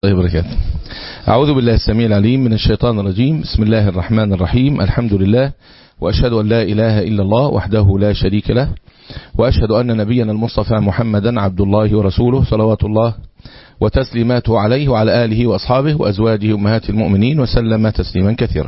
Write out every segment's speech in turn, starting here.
الله وبركاته أعوذ بالله السميع العليم من الشيطان الرجيم بسم الله الرحمن الرحيم الحمد لله وأشهد أن لا إله إلا الله وحده لا شريك له وأشهد أن نبينا المصطفى محمدا عبد الله ورسوله صلوات الله وتسليماته عليه وعلى آله وأصحابه وأزواجه أمهات المؤمنين وسلم تسليما كثيرا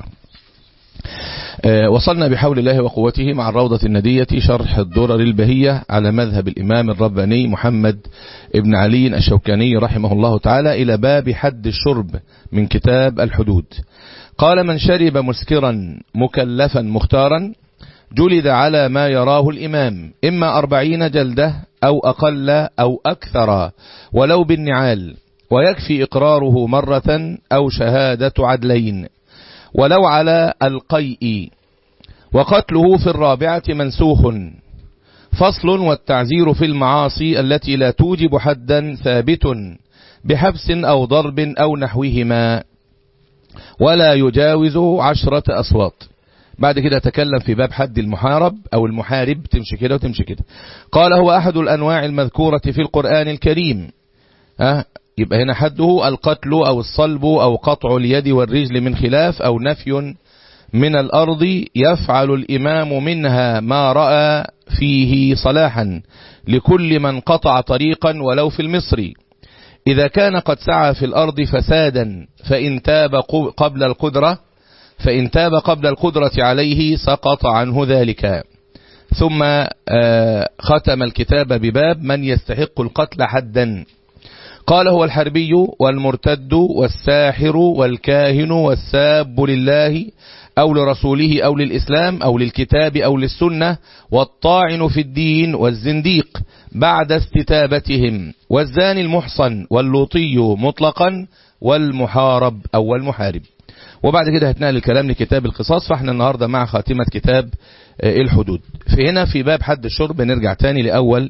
وصلنا بحول الله وقوته مع الروضة الندية شرح الدرر البهية على مذهب الإمام الرباني محمد ابن علي الشوكاني رحمه الله تعالى إلى باب حد الشرب من كتاب الحدود قال من شرب مسكرا مكلفا مختارا جلد على ما يراه الإمام إما أربعين جلدة أو أقل أو أكثر ولو بالنعال ويكفي إقراره مرة أو شهادة عدلين ولو على القيء وقتله في الرابعة منسوخ فصل والتعزير في المعاصي التي لا توجب حدا ثابت بحبس أو ضرب أو نحوهما ولا يجاوز عشرة أصوات بعد كده تكلم في باب حد المحارب أو المحارب تمشي كده وتمشي كده قال هو أحد الأنواع المذكورة في القرآن الكريم أه يبقى هنا حده القتل أو الصلب أو قطع اليد والرجل من خلاف أو نفي من الأرض يفعل الإمام منها ما رأى فيه صلاحا لكل من قطع طريقا ولو في المصري إذا كان قد سعى في الأرض فسادا فإن تاب قبل القدرة فإن تاب قبل القدرة عليه سقط عنه ذلك ثم ختم الكتاب بباب من يستحق القتل حدا قال هو الحربي والمرتد والساحر والكاهن والساب لله أو لرسوله أو للإسلام أو للكتاب أو للسنة والطاعن في الدين والزنديق بعد استتابتهم والزاني المحصن واللوطي مطلقا والمحارب أو المحارب وبعد كده هتنقل الكلام لكتاب القصاص فاحنا النهاردة مع خاتمة كتاب الحدود في هنا في باب حد الشرب نرجع تاني لأول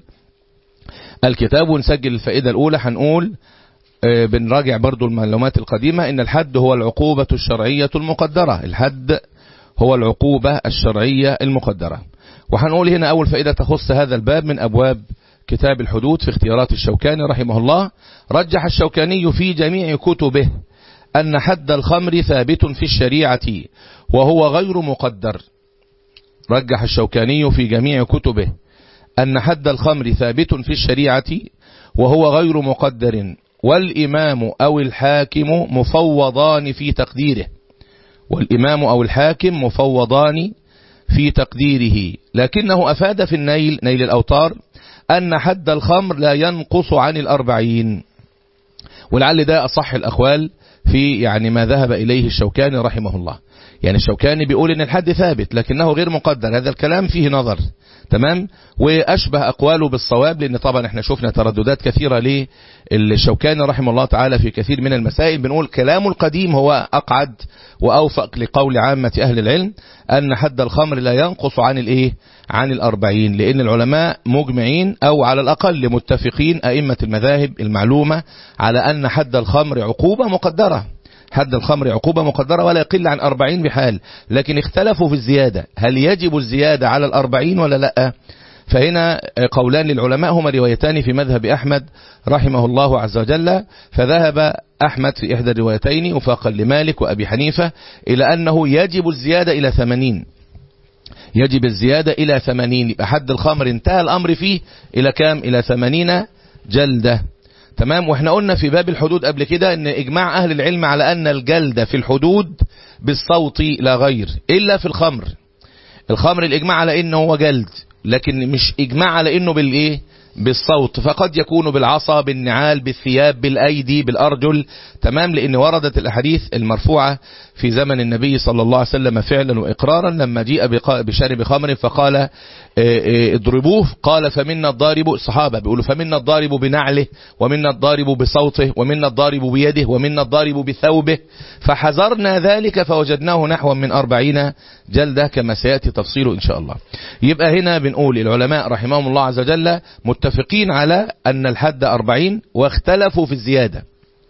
الكتاب ونسجل الفائدة الأولى هنقول بنراجع برضو المعلومات القديمة إن الحد هو العقوبة الشرعية المقدرة الحد هو العقوبة الشرعية المقدرة وهنقول هنا أول فائدة تخص هذا الباب من أبواب كتاب الحدود في اختيارات الشوكاني رحمه الله رجح الشوكاني في جميع كتبه أن حد الخمر ثابت في الشريعة وهو غير مقدر رجح الشوكاني في جميع كتبه أن حد الخمر ثابت في الشريعة وهو غير مقدر والإمام أو الحاكم مفوضان في تقديره والإمام أو الحاكم مفوضان في تقديره لكنه أفاد في النيل نيل الأوتار أن حد الخمر لا ينقص عن الأربعين ولعل ده أصح الأخوال في يعني ما ذهب إليه الشوكاني رحمه الله يعني الشوكاني بيقول ان الحد ثابت لكنه غير مقدر هذا الكلام فيه نظر تمام وأشبه أقواله بالصواب لأن طبعا احنا شفنا ترددات كثيرة للشوكاني رحمه الله تعالى في كثير من المسائل بنقول كلام القديم هو أقعد وأوفق لقول عامة أهل العلم أن حد الخمر لا ينقص عن الإيه عن الأربعين لأن العلماء مجمعين أو على الأقل متفقين أئمة المذاهب المعلومة على أن حد الخمر عقوبة مقدرة حد الخمر عقوبة مقدرة ولا يقل عن أربعين بحال لكن اختلفوا في الزيادة هل يجب الزيادة على الأربعين ولا لا فهنا قولان للعلماء هما روايتان في مذهب أحمد رحمه الله عز وجل فذهب أحمد في إحدى الروايتين وفاقا لمالك وأبي حنيفة إلى أنه يجب الزيادة إلى ثمانين يجب الزيادة إلى ثمانين يبقى حد الخمر انتهى الأمر فيه إلى كام إلى ثمانين جلدة تمام واحنا قلنا في باب الحدود قبل كده ان اجماع اهل العلم على ان الجلد في الحدود بالصوت لا غير الا في الخمر الخمر الاجماع على انه هو جلد لكن مش اجماع على انه بالايه بالصوت فقد يكون بالعصا بالنعال بالثياب بالايدي بالارجل تمام لان وردت الاحاديث المرفوعه في زمن النبي صلى الله عليه وسلم فعلا واقرارا لما جيء بشرب خمر فقال اضربوه قال فمنا الضارب الصحابه بيقولوا فمنا الضارب بنعله ومنا الضارب بصوته ومنا الضارب بيده ومنا الضارب بثوبه فحذرنا ذلك فوجدناه نحو من أربعين جلدة كما سيأتي تفصيله إن شاء الله يبقى هنا بنقول العلماء رحمهم الله عز وجل متفقين على أن الحد أربعين واختلفوا في الزيادة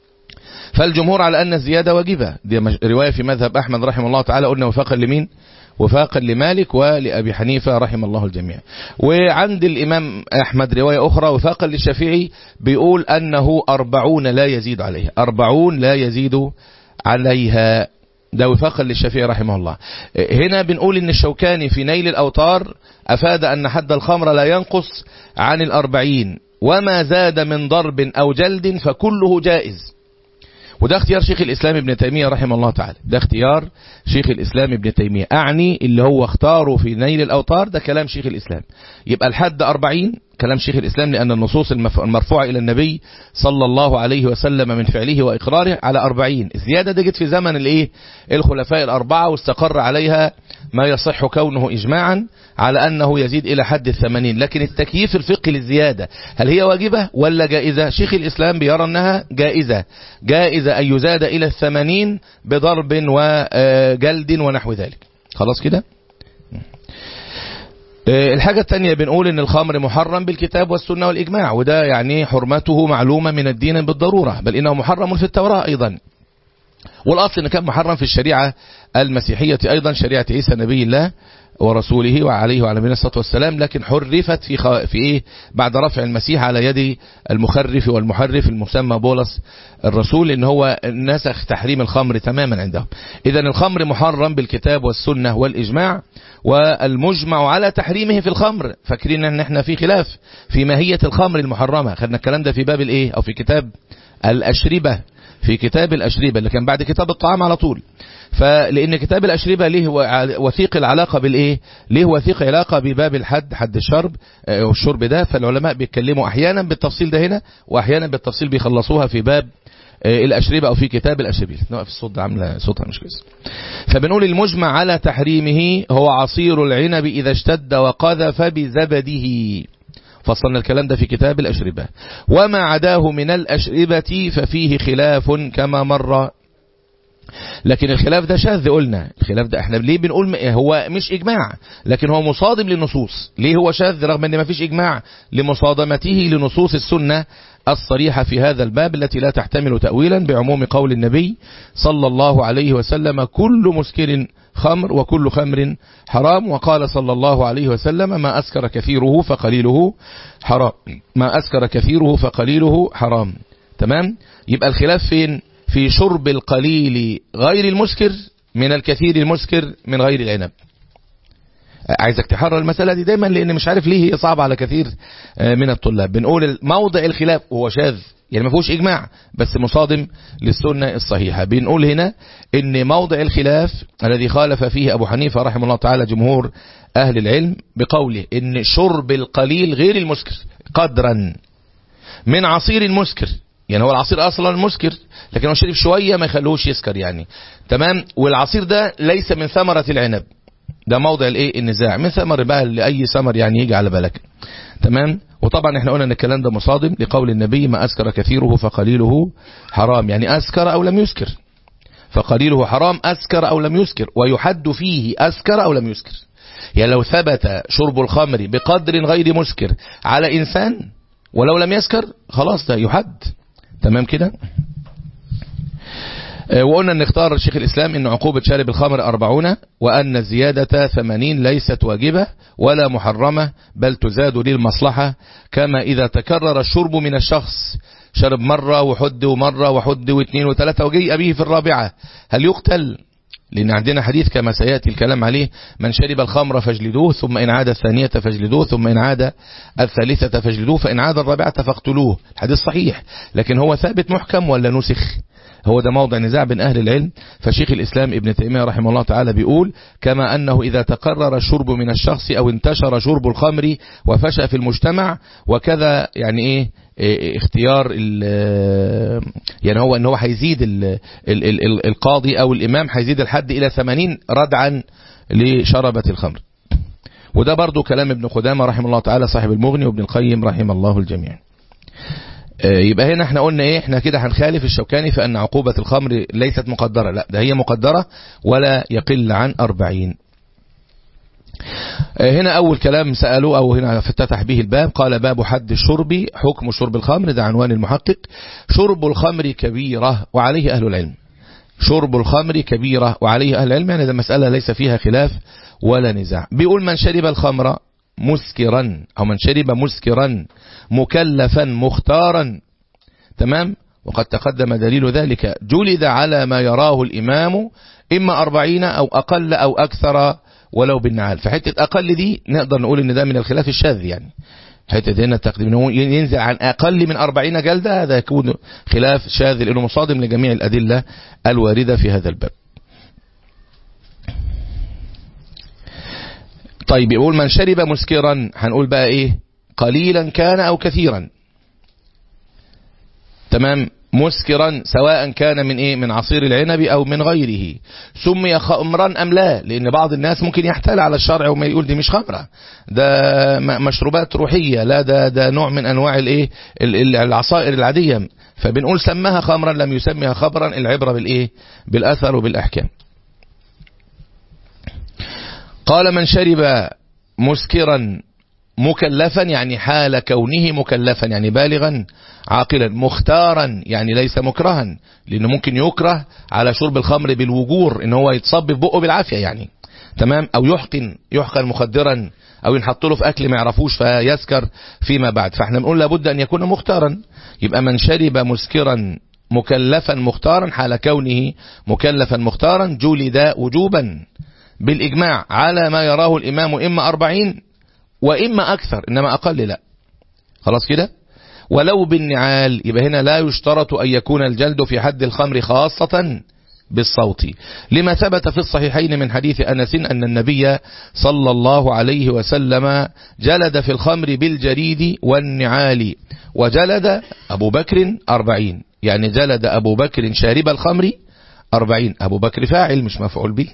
فالجمهور على أن الزيادة واجبة دي رواية في مذهب أحمد رحمه الله تعالى قلنا وفاقا لمين وفاقا لمالك ولأبي حنيفة رحم الله الجميع وعند الإمام أحمد رواية أخرى وفاقا للشافعي بيقول أنه أربعون لا يزيد عليها أربعون لا يزيد عليها ده وفاقا للشافعي رحمه الله هنا بنقول ان الشوكاني في نيل الأوتار أفاد أن حد الخمر لا ينقص عن الأربعين وما زاد من ضرب أو جلد فكله جائز وده اختيار شيخ الإسلام ابن تيمية رحمه الله تعالى ده اختيار شيخ الإسلام ابن تيمية أعني اللي هو اختاره في نيل الأوتار ده كلام شيخ الإسلام يبقى الحد أربعين كلام شيخ الإسلام لأن النصوص المرفوعة إلى النبي صلى الله عليه وسلم من فعله وإقراره على أربعين الزيادة دي جت في زمن الإيه الخلفاء الأربعة واستقر عليها ما يصح كونه إجماعا على أنه يزيد إلى حد الثمانين لكن التكييف الفقهي للزيادة هل هي واجبة ولا جائزة شيخ الإسلام بيرى أنها جائزة جائزة أن يزاد إلى الثمانين بضرب وجلد ونحو ذلك خلاص كده الحاجة الثانية بنقول ان الخمر محرم بالكتاب والسنة والإجماع وده يعني حرمته معلومة من الدين بالضرورة بل إنه محرم في التوراة أيضا والأصل إن كان محرم في الشريعة المسيحية أيضا شريعة عيسى نبي الله ورسوله وعليه وعلى نبينا الصلاة والسلام لكن حرفت في خ... في إيه بعد رفع المسيح على يد المخرف والمحرف المسمى بولس الرسول إن هو نسخ تحريم الخمر تماما عندهم إذا الخمر محرم بالكتاب والسنة والإجماع والمجمع على تحريمه في الخمر فاكرين ان احنا في خلاف في ماهية الخمر المحرمة خدنا الكلام ده في باب الايه او في كتاب الأشربة في كتاب الأشربة اللي كان بعد كتاب الطعام على طول فلأن كتاب الأشربة ليه وثيق العلاقة بالإيه ليه وثيق علاقة بباب الحد حد الشرب والشرب ده فالعلماء بيتكلموا أحيانا بالتفصيل ده هنا وأحيانا بالتفصيل بيخلصوها في باب الأشربة أو في كتاب الأشربة نوقف الصوت ده عاملة صوتها مش كويس فبنقول المجمع على تحريمه هو عصير العنب إذا اشتد وقذف بزبده فصلنا الكلام ده في كتاب الأشربة وما عداه من الأشربة ففيه خلاف كما مر لكن الخلاف ده شاذ قلنا الخلاف ده احنا ليه بنقول هو مش اجماع لكن هو مصادم للنصوص ليه هو شاذ رغم ان ما فيش اجماع لمصادمته لنصوص السنة الصريحة في هذا الباب التي لا تحتمل تأويلا بعموم قول النبي صلى الله عليه وسلم كل مسكر خمر وكل خمر حرام وقال صلى الله عليه وسلم ما أسكر كثيره فقليله حرام ما أسكر كثيره فقليله حرام تمام يبقى الخلاف فين في شرب القليل غير المسكر من الكثير المسكر من غير العنب عايزك تحرر المسألة دي دايما لأن مش عارف ليه هي صعبة على كثير من الطلاب بنقول موضع الخلاف هو شاذ يعني ما فيهوش إجماع بس مصادم للسنة الصحيحة بنقول هنا ان موضع الخلاف الذي خالف فيه أبو حنيفة رحمه الله تعالى جمهور أهل العلم بقوله ان شرب القليل غير المسكر قدرا من عصير مسكر يعني هو العصير اصلا مسكر لكن هو شرب شوية ما يخلوش يسكر يعني تمام والعصير ده ليس من ثمرة العنب ده موضع الايه النزاع من ثمر بقى لاي ثمر يعني يجي على بالك تمام وطبعا احنا قلنا ان الكلام ده مصادم لقول النبي ما اسكر كثيره فقليله حرام يعني اسكر او لم يسكر فقليله حرام اسكر او لم يسكر ويحد فيه اسكر او لم يسكر يعني لو ثبت شرب الخمر بقدر غير مسكر على انسان ولو لم يسكر خلاص ده يحد تمام كده وقلنا ان اختار شيخ الإسلام ان عقوبة شارب الخمر أربعون وأن الزيادة ثمانين ليست واجبة ولا محرمة بل تزاد للمصلحة كما إذا تكرر الشرب من الشخص شرب مرة وحد ومرة وحد واثنين وثلاثة وجيء به في الرابعة هل يقتل لأن عندنا حديث كما سيأتي الكلام عليه من شرب الخمر فاجلدوه ثم إن عاد الثانية فاجلدوه ثم إن عاد الثالثة فاجلدوه فإن عاد الرابعة فاقتلوه الحديث صحيح لكن هو ثابت محكم ولا نسخ هو ده موضع نزاع بين أهل العلم فشيخ الإسلام ابن تيمية رحمه الله تعالى بيقول كما أنه إذا تقرر الشرب من الشخص أو انتشر شرب الخمر وفشى في المجتمع وكذا يعني إيه, إيه اختيار يعني هو ان هو هيزيد القاضي او الامام هيزيد الحد الى 80 ردعا لشربة الخمر وده برضو كلام ابن قدامة رحمه الله تعالى صاحب المغني وابن القيم رحمه الله الجميع يبقى هنا احنا قلنا ايه احنا كده هنخالف الشوكاني في ان عقوبة الخمر ليست مقدرة لا ده هي مقدرة ولا يقل عن أربعين هنا أول كلام سألوا أو هنا افتتح به الباب قال باب حد الشرب حكم شرب الخمر ده عنوان المحقق شرب الخمر كبيرة وعليه أهل العلم شرب الخمر كبيرة وعليه أهل العلم يعني هذه مسألة ليس فيها خلاف ولا نزاع بيقول من شرب الخمر مسكرا أو من شرب مسكرا مكلفا مختارا تمام وقد تقدم دليل ذلك جلد على ما يراه الإمام إما أربعين أو أقل أو أكثر ولو بالنعال فحتة أقل دي نقدر نقول إن ده من الخلاف الشاذ يعني حتة هنا التقديم إنه ينزل عن أقل من أربعين جلدة هذا يكون خلاف شاذ لأنه مصادم لجميع الأدلة الواردة في هذا الباب طيب يقول من شرب مسكرا هنقول بقى ايه قليلا كان او كثيرا تمام مسكرا سواء كان من ايه من عصير العنب او من غيره سمي خمرا ام لا لان بعض الناس ممكن يحتال على الشرع وما يقول دي مش خمره ده مشروبات روحيه لا ده ده نوع من انواع الايه العصائر العاديه فبنقول سماها خمرا لم يسميها خمرا العبره بالايه بالاثر وبالاحكام قال من شرب مسكرا مكلفا يعني حال كونه مكلفا يعني بالغا عاقلا مختارا يعني ليس مكرها لانه ممكن يكره على شرب الخمر بالوجور ان هو يتصب في بقه بالعافيه يعني تمام او يحقن يحقن مخدرا او ينحط له في اكل ما يعرفوش فيسكر فيما بعد فاحنا بنقول لابد ان يكون مختارا يبقى من شرب مسكرا مكلفا مختارا حال كونه مكلفا مختارا جلد وجوبا بالإجماع على ما يراه الإمام إما أربعين وإما أكثر إنما أقل لا خلاص كده ولو بالنعال يبقى هنا لا يشترط أن يكون الجلد في حد الخمر خاصة بالصوت لما ثبت في الصحيحين من حديث أنس أن النبي صلى الله عليه وسلم جلد في الخمر بالجريد والنعال وجلد أبو بكر أربعين يعني جلد أبو بكر شارب الخمر أربعين أبو بكر فاعل مش مفعول به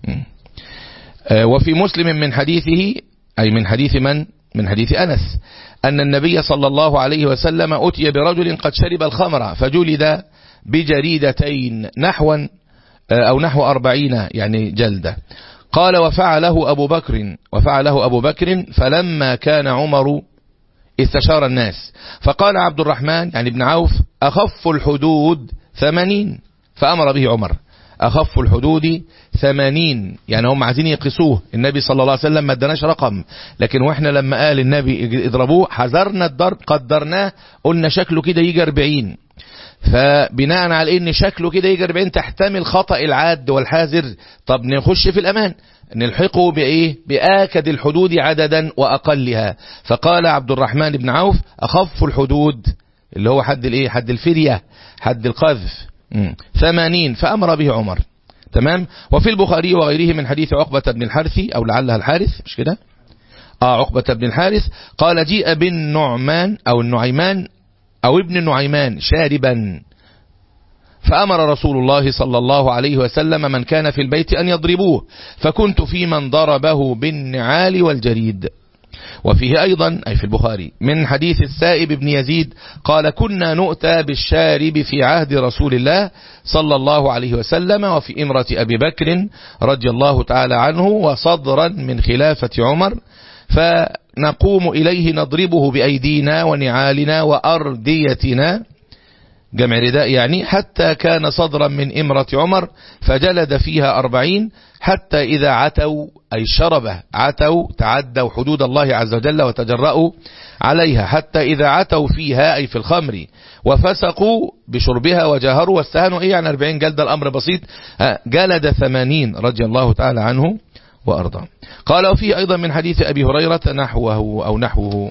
وفي مسلم من حديثه أي من حديث من؟ من حديث أنس أن النبي صلى الله عليه وسلم أتي برجل قد شرب الخمر فجلد بجريدتين نحوا أو نحو أربعين يعني جلدة قال وفعله أبو بكر وفعله أبو بكر فلما كان عمر استشار الناس فقال عبد الرحمن يعني ابن عوف أخف الحدود ثمانين فأمر به عمر أخف الحدود ثمانين يعني هم عايزين يقيسوه النبي صلى الله عليه وسلم ما اداناش رقم لكن واحنا لما قال النبي اضربوه حذرنا الضرب قدرناه قلنا شكله كده يجي 40 فبناء على ان شكله كده يجي 40 تحتمل خطأ العاد والحاذر طب نخش في الامان نلحقه بايه باكد الحدود عددا واقلها فقال عبد الرحمن بن عوف اخف الحدود اللي هو حد الايه حد الفرية حد القذف ثمانين فأمر به عمر تمام وفي البخاري وغيره من حديث عقبة بن الحارث أو لعلها الحارث مش كده آه عقبة بن الحارث قال جيء بالنعمان أو النعيمان أو ابن النعيمان شاربا فأمر رسول الله صلى الله عليه وسلم من كان في البيت أن يضربوه فكنت في من ضربه بالنعال والجريد وفيه أيضا أي في البخاري من حديث السائب بن يزيد قال كنا نؤتى بالشارب في عهد رسول الله صلى الله عليه وسلم وفي إمرة أبي بكر رضي الله تعالى عنه وصدرا من خلافة عمر فنقوم إليه نضربه بأيدينا ونعالنا وأرديتنا جمع رداء يعني حتى كان صدرا من إمرة عمر فجلد فيها أربعين حتى إذا عتوا أي شربه عتوا تعدوا حدود الله عز وجل وتجرأوا عليها حتى إذا عتوا فيها أي في الخمر وفسقوا بشربها وجاهروا واستهانوا إيه عن أربعين جلد الأمر بسيط جلد ثمانين رضي الله تعالى عنه وأرضاه قال وفيه أيضا من حديث أبي هريرة نحوه أو نحوه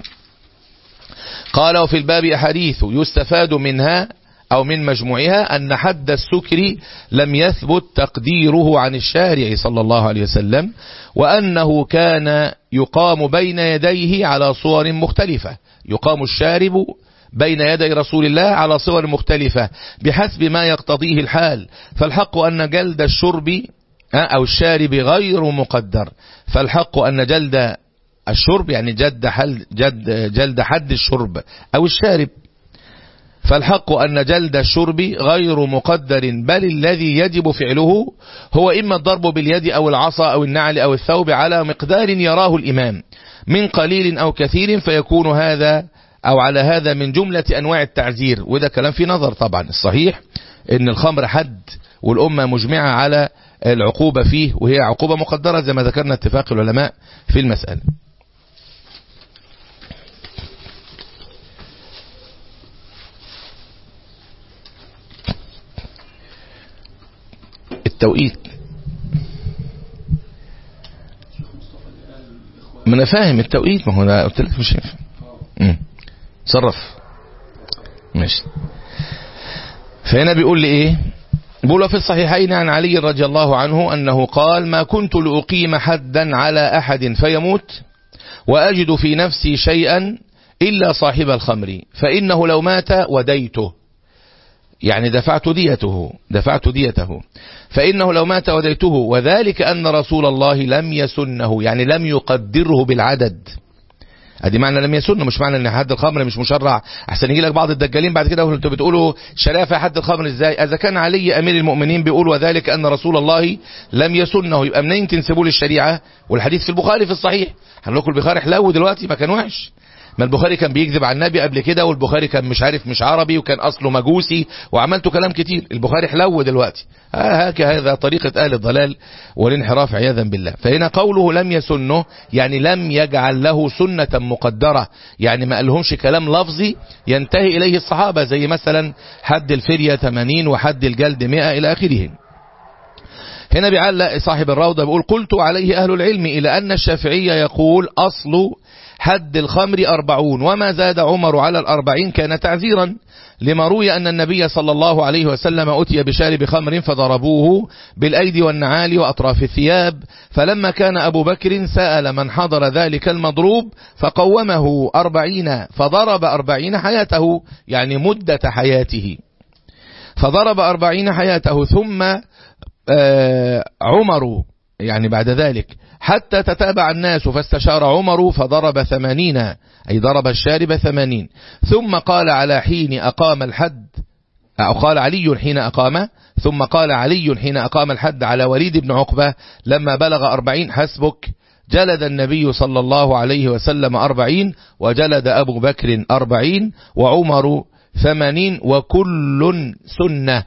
قال وفي الباب أحاديث يستفاد منها أو من مجموعها أن حد السكر لم يثبت تقديره عن الشارع صلى الله عليه وسلم وأنه كان يقام بين يديه على صور مختلفة يقام الشارب بين يدي رسول الله على صور مختلفة بحسب ما يقتضيه الحال فالحق أن جلد الشرب أو الشارب غير مقدر فالحق أن جلد الشرب يعني جد, حل جد جلد حد الشرب أو الشارب فالحق أن جلد الشرب غير مقدر بل الذي يجب فعله هو إما الضرب باليد أو العصا أو النعل أو الثوب على مقدار يراه الإمام من قليل أو كثير فيكون هذا أو على هذا من جملة أنواع التعزير وده كلام في نظر طبعا الصحيح إن الخمر حد والأمة مجمعة على العقوبة فيه وهي عقوبة مقدرة زي ما ذكرنا اتفاق العلماء في المسألة التوقيت ما انا فاهم التوقيت ما هو انا قلت لك مش هينفع امم صرف ماشي فهنا بيقول لي ايه بيقول في الصحيحين عن علي رضي الله عنه انه قال ما كنت لاقيم حدا على احد فيموت واجد في نفسي شيئا الا صاحب الخمر فانه لو مات وديته يعني دفعت ديته دفعت ديته فإنه لو مات وديته وذلك أن رسول الله لم يسنه يعني لم يقدره بالعدد ادي معنى لم يسن مش معنى ان حد الخمر مش مشرع احسن يجي لك بعض الدجالين بعد كده وانتوا بتقولوا شرافه حد الخمر ازاي اذا كان علي امير المؤمنين بيقول وذلك ان رسول الله لم يسنه يبقى منين تنسبوا للشريعه والحديث في البخاري في الصحيح هنقول لكم البخاري حلو دلوقتي ما كان وحش ما البخاري كان بيكذب على النبي قبل كده والبخاري كان مش عارف مش عربي وكان اصله مجوسي وعملته كلام كتير البخاري حلو دلوقتي آه هكذا طريقة اهل الضلال والانحراف عياذا بالله فهنا قوله لم يسنه يعني لم يجعل له سنة مقدرة يعني ما قالهمش كلام لفظي ينتهي اليه الصحابة زي مثلا حد الفرية 80 وحد الجلد 100 الى اخره هنا بيعلق صاحب الروضة بيقول قلت عليه أهل العلم إلى أن الشافعية يقول أصل حد الخمر أربعون وما زاد عمر على الأربعين كان تعزيرا لما روي أن النبي صلى الله عليه وسلم أتي بشارب خمر فضربوه بالأيدي والنعال وأطراف الثياب فلما كان أبو بكر سأل من حضر ذلك المضروب فقومه أربعين فضرب أربعين حياته يعني مدة حياته فضرب أربعين حياته ثم عمر يعني بعد ذلك حتى تتابع الناس فاستشار عمر فضرب ثمانين أي ضرب الشارب ثمانين ثم قال على حين أقام الحد أو قال علي حين أقام ثم قال علي حين أقام الحد على وليد بن عقبة لما بلغ أربعين حسبك جلد النبي صلى الله عليه وسلم أربعين وجلد أبو بكر أربعين وعمر ثمانين وكل سنة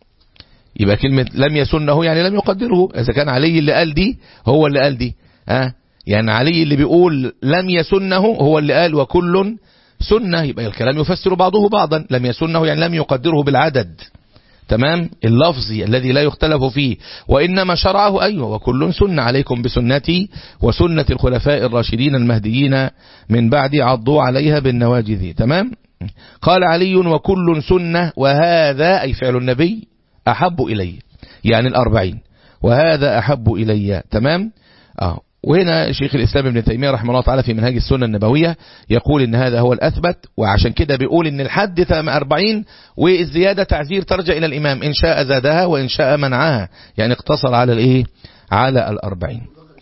يبقى كلمة لم يسنه يعني لم يقدره إذا كان علي اللي قال دي هو اللي قال دي ها يعني علي اللي بيقول لم يسنه هو اللي قال وكل سنة يبقى الكلام يفسر بعضه بعضا لم يسنه يعني لم يقدره بالعدد تمام اللفظي الذي لا يختلف فيه وإنما شرعه أيوة وكل سنة عليكم بسنتي وسنة الخلفاء الراشدين المهديين من بعد عضوا عليها بالنواجذ تمام قال علي وكل سنة وهذا أي فعل النبي أحب إلي يعني الأربعين وهذا أحب إلي تمام آه. وهنا شيخ الإسلام ابن تيمية رحمه الله تعالى في منهاج السنة النبوية يقول إن هذا هو الأثبت وعشان كده بيقول إن الحد 40 والزيادة تعزير ترجع إلى الإمام إن شاء زادها وإن شاء منعها يعني اقتصر على الإيه على الأربعين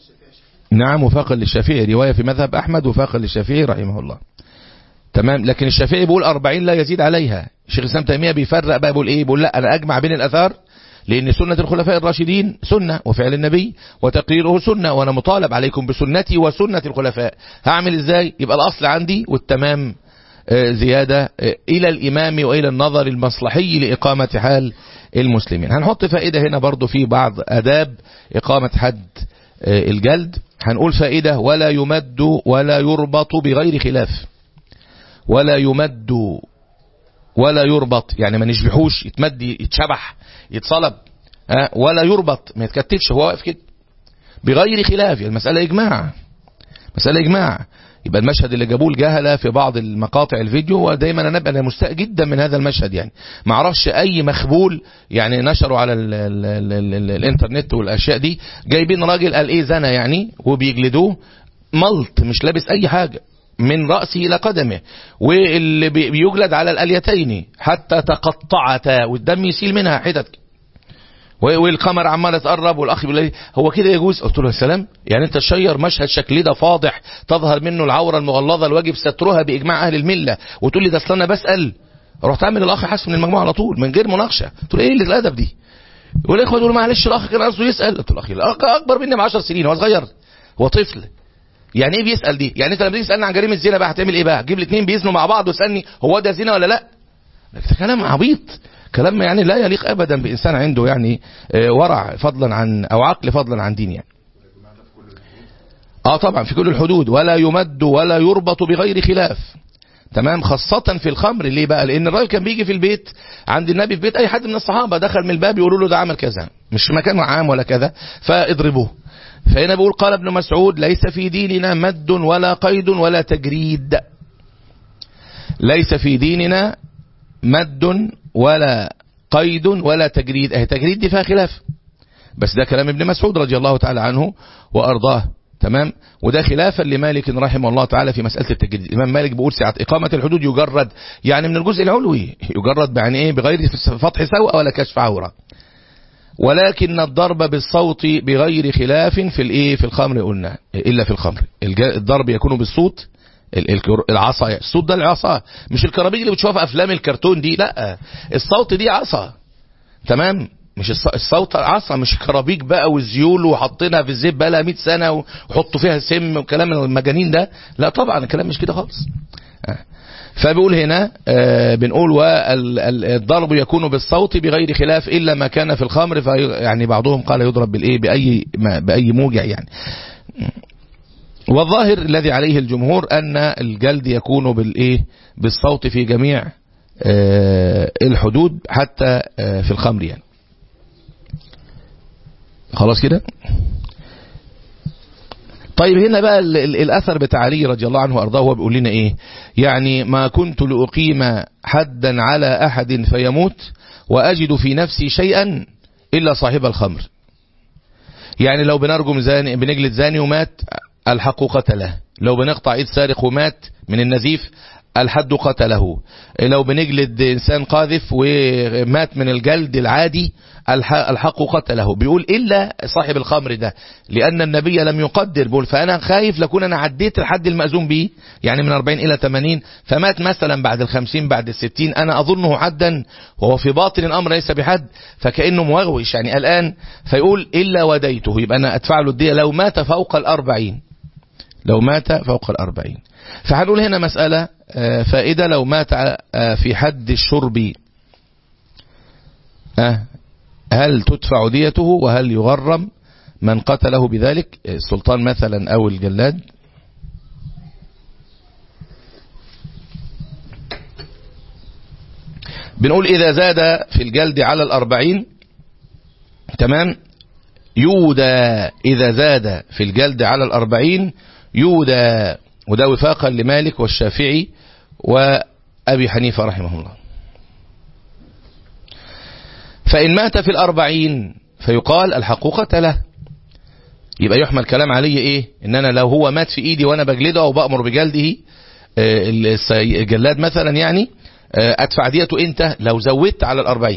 نعم وفاق للشافعي رواية في مذهب أحمد وفاق للشافعي رحمه الله تمام لكن الشافعي بيقول 40 لا يزيد عليها الشيخ الإسلام تيمية بيفرق بقى بيقول إيه بيقول لا أنا أجمع بين الأثار لأن سنة الخلفاء الراشدين سنة وفعل النبي وتقريره سنة وأنا مطالب عليكم بسنتي وسنة الخلفاء هعمل إزاي يبقى الأصل عندي والتمام زيادة إلى الإمام وإلى النظر المصلحي لإقامة حال المسلمين هنحط فائدة هنا برضو في بعض أداب إقامة حد الجلد هنقول فائدة ولا يمد ولا يربط بغير خلاف ولا يمد ولا يربط يعني ما نشبحوش يتمد يتشبح يتصلب أه ولا يربط ما يتكتفش هو واقف كده بغير خلاف يعني المسألة إجماع مسألة إجماع يبقى المشهد اللي جابوه الجهلة في بعض المقاطع الفيديو ودايما انا انا مستاء جدا من هذا المشهد يعني ما اعرفش اي مخبول يعني نشروا على ال ال ال ال ال الانترنت والاشياء دي جايبين راجل قال ايه زنا يعني وبيجلدوه ملط مش لابس اي حاجة من رأسه إلى قدمه واللي بيجلد على الأليتين حتى تقطعتا والدم يسيل منها حتت والقمر عماله تقرب والاخ بيقول هو كده يجوز قلت له السلام يعني انت تشير مشهد شكلي ده فاضح تظهر منه العوره المغلظه الواجب سترها باجماع اهل المله وتقول لي ده اصل انا بسال رحت عامل الاخ حسن من المجموعه على طول من غير مناقشه قلت له ايه اللي الادب دي والاخوه يقولوا معلش الاخ كان قصده يسال قلت له اخي الاخ اكبر مني ب 10 سنين هو صغير هو طفل يعني ايه بيسال دي يعني انت لما تيجي تسالني عن جريمه الزنا بقى هتعمل ايه بقى تجيب الاثنين بيزنوا مع بعض وتسالني هو ده زنا ولا لا ده كلام عبيط كلام يعني لا يليق ابدا بانسان عنده يعني ورع فضلا عن او عقل فضلا عن دين يعني اه طبعا في كل الحدود ولا يمد ولا يربط بغير خلاف تمام خاصة في الخمر ليه بقى لان الراجل كان بيجي في البيت عند النبي في بيت اي حد من الصحابة دخل من الباب يقولوا له ده عمل كذا مش مكان عام ولا كذا فاضربوه فهنا بيقول قال ابن مسعود ليس في ديننا مد ولا قيد ولا تجريد ليس في ديننا مد ولا قيد ولا تجريد اه تجريد دي فيها خلاف بس ده كلام ابن مسعود رضي الله تعالى عنه وأرضاه تمام وده خلافا لمالك رحمه الله تعالى في مسألة التجريد الإمام مالك بيقول ساعة إقامة الحدود يجرد يعني من الجزء العلوي يجرد يعني إيه بغير فتح سوء ولا كشف عورة ولكن الضرب بالصوت بغير خلاف في الايه في الخمر قلنا الا في الخمر الضرب يكون بالصوت العصا الصوت ده العصا مش الكرابيج اللي بتشوفها في افلام الكرتون دي لا الصوت دي عصا تمام مش الصوت عصا مش كرابيج بقى والزيول وحاطينها في الزيت بقى لها 100 سنه وحطوا فيها سم وكلام المجانين ده لا طبعا الكلام مش كده خالص فبيقول هنا آه بنقول والضرب يكون بالصوت بغير خلاف إلا ما كان في الخمر يعني بعضهم قال يضرب بالإيه بأي, بأي موجع يعني والظاهر الذي عليه الجمهور أن الجلد يكون بالإيه بالصوت في جميع آه الحدود حتى آه في الخمر يعني خلاص كده طيب هنا بقى الأثر بتاع علي رضي الله عنه وأرضاه هو بيقول لنا إيه يعني ما كنت لأقيم حدا على أحد فيموت وأجد في نفسي شيئا إلا صاحب الخمر يعني لو بنرجم زاني بنجلد زاني ومات الحق قتله لو بنقطع ايد سارق ومات من النزيف الحد قتله لو بنجلد إنسان قاذف ومات من الجلد العادي الحق قتله بيقول إلا صاحب الخمر ده لأن النبي لم يقدر بيقول فأنا خايف لكون أنا عديت الحد المأزوم به يعني من 40 إلى 80 فمات مثلا بعد الخمسين بعد الستين أنا أظنه حدا وهو في باطن الأمر ليس بحد فكأنه موغوش يعني الآن فيقول إلا وديته يبقى أنا أدفع له الدية لو مات فوق الأربعين لو مات فوق الأربعين فهنقول هنا مسألة فائدة لو مات في حد الشرب هل تدفع ديته وهل يغرم من قتله بذلك السلطان مثلا أو الجلاد بنقول إذا زاد في الجلد على الأربعين تمام يودى إذا زاد في الجلد على الأربعين يودى وده وفاقا لمالك والشافعي وأبي حنيفة رحمه الله فإن مات في الأربعين فيقال الحق قتله يبقى يحمل كلام علي إيه إن أنا لو هو مات في إيدي وأنا بجلده أو بأمر بجلده الجلاد مثلا يعني أدفع ديته أنت لو زودت على الأربعين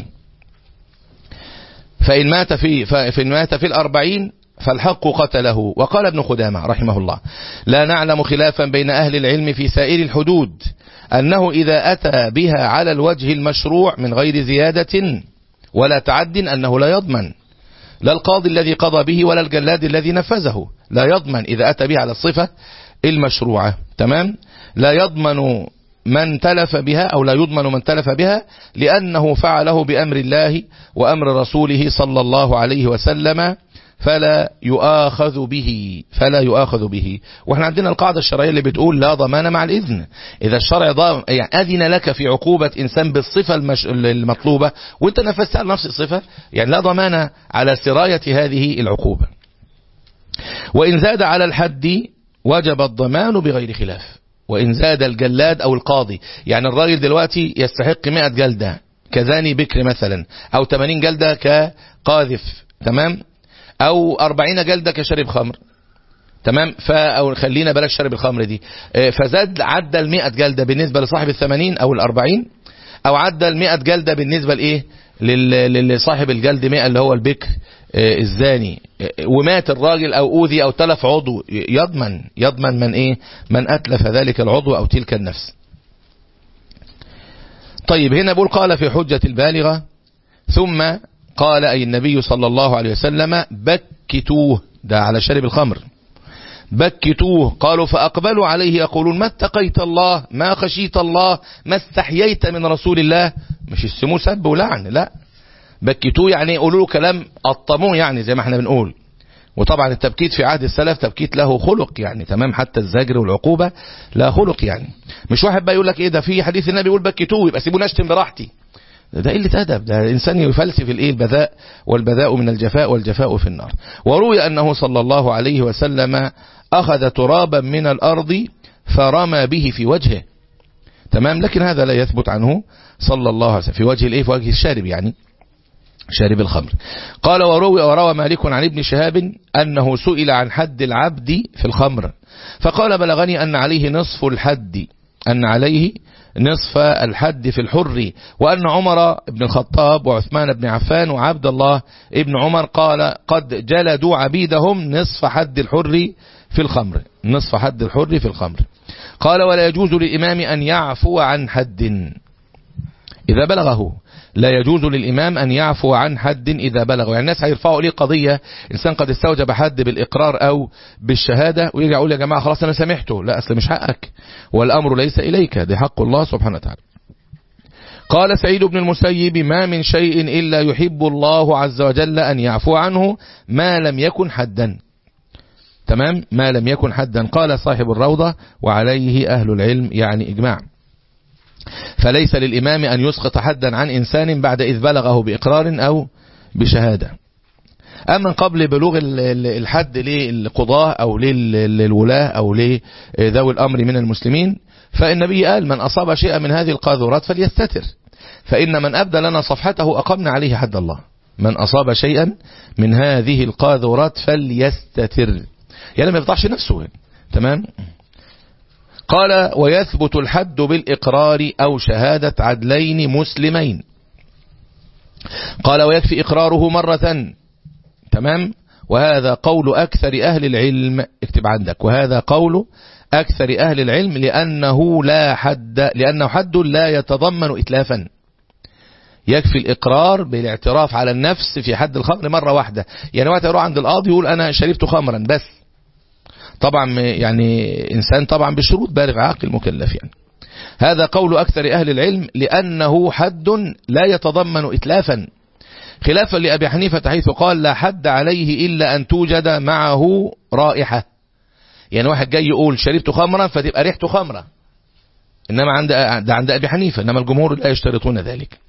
فإن مات في فإن مات في الأربعين فالحق قتله وقال ابن خدامة رحمه الله لا نعلم خلافا بين أهل العلم في سائر الحدود أنه إذا أتى بها على الوجه المشروع من غير زيادة ولا تعد أنه لا يضمن لا القاضي الذي قضى به ولا الجلاد الذي نفذه لا يضمن إذا أتى به على الصفة المشروعة تمام لا يضمن من تلف بها أو لا يضمن من تلف بها لأنه فعله بأمر الله وأمر رسوله صلى الله عليه وسلم فلا يؤاخذ به فلا يؤاخذ به واحنا عندنا القاعدة الشرعية اللي بتقول لا ضمان مع الإذن إذا الشرع ضام يعني أذن لك في عقوبة إنسان بالصفة المش... المطلوبة وانت نفذت على نفس الصفة يعني لا ضمان على سراية هذه العقوبة وإن زاد على الحد وجب الضمان بغير خلاف وإن زاد الجلاد أو القاضي يعني الراجل دلوقتي يستحق 100 جلدة كذاني بكر مثلا أو 80 جلدة كقاذف تمام او 40 جلدة كشرب خمر تمام او خلينا بلاش شرب الخمر دي فزاد عدى ال 100 جلدة بالنسبة لصاحب ال 80 او ال 40 او عدى ال 100 جلدة بالنسبة لايه لصاحب الجلد 100 اللي هو البكر الزاني ومات الراجل او اوذي او تلف عضو يضمن يضمن من ايه من اتلف ذلك العضو او تلك النفس طيب هنا بقول قال في حجة البالغة ثم قال أي النبي صلى الله عليه وسلم بكتوه ده على شرب الخمر بكتوه قالوا فأقبلوا عليه يقولون ما اتقيت الله ما خشيت الله ما استحييت من رسول الله مش السمو سب ولعن لا بكتوه يعني يقولوا له كلام قطموه يعني زي ما احنا بنقول وطبعا التبكيت في عهد السلف تبكيت له خلق يعني تمام حتى الزجر والعقوبة لا خلق يعني مش واحد بقى يقول لك ايه ده في حديث النبي يقول بكتوه يبقى سيبوني اشتم براحتي ده قلة أدب ده الإنسان يفلسف الإيه البذاء والبذاء من الجفاء والجفاء في النار وروي أنه صلى الله عليه وسلم أخذ ترابا من الأرض فرمى به في وجهه تمام لكن هذا لا يثبت عنه صلى الله عليه وسلم في وجه الإيه في وجه الشارب يعني شارب الخمر قال وروي وروى مالك عن ابن شهاب أنه سئل عن حد العبد في الخمر فقال بلغني أن عليه نصف الحد أن عليه نصف الحد في الحر وأن عمر بن الخطاب وعثمان بن عفان وعبد الله ابن عمر قال قد جلدوا عبيدهم نصف حد الحر في الخمر نصف حد الحر في الخمر قال ولا يجوز للإمام أن يعفو عن حد إذا بلغه لا يجوز للإمام أن يعفو عن حد إذا بلغه يعني الناس هيرفعوا ليه قضية إنسان قد استوجب حد بالإقرار أو بالشهادة ويرجع يقول يا جماعة خلاص أنا سامحته لا أصل مش حقك والأمر ليس إليك ده حق الله سبحانه وتعالى قال سعيد بن المسيب ما من شيء إلا يحب الله عز وجل أن يعفو عنه ما لم يكن حدا تمام ما لم يكن حدا قال صاحب الروضة وعليه أهل العلم يعني إجماع فليس للإمام أن يسقط حدا عن إنسان بعد إذ بلغه بإقرار أو بشهادة أما قبل بلوغ الحد للقضاة أو للولاة أو لذوي الأمر من المسلمين فالنبي قال من أصاب شيئا من هذه القاذورات فليستتر فإن من أبدى لنا صفحته أقمنا عليه حد الله من أصاب شيئا من هذه القاذورات فليستتر يعني ما يفضحش نفسه تمام قال ويثبت الحد بالإقرار أو شهادة عدلين مسلمين قال ويكفي إقراره مرة تمام وهذا قول أكثر أهل العلم اكتب عندك وهذا قول أكثر أهل العلم لأنه لا حد لأنه حد لا يتضمن إتلافا يكفي الإقرار بالاعتراف على النفس في حد الخمر مرة واحدة يعني وقت يروح عند القاضي يقول أنا شربت خمرا بس طبعا يعني إنسان طبعا بشروط بالغ عاقل مكلف يعني هذا قول أكثر أهل العلم لأنه حد لا يتضمن إتلافا خلافا لأبي حنيفة حيث قال لا حد عليه إلا أن توجد معه رائحة يعني واحد جاي يقول شربت خمرا فتبقى ريحته خمرة إنما عند ده عند أبي حنيفة إنما الجمهور لا يشترطون ذلك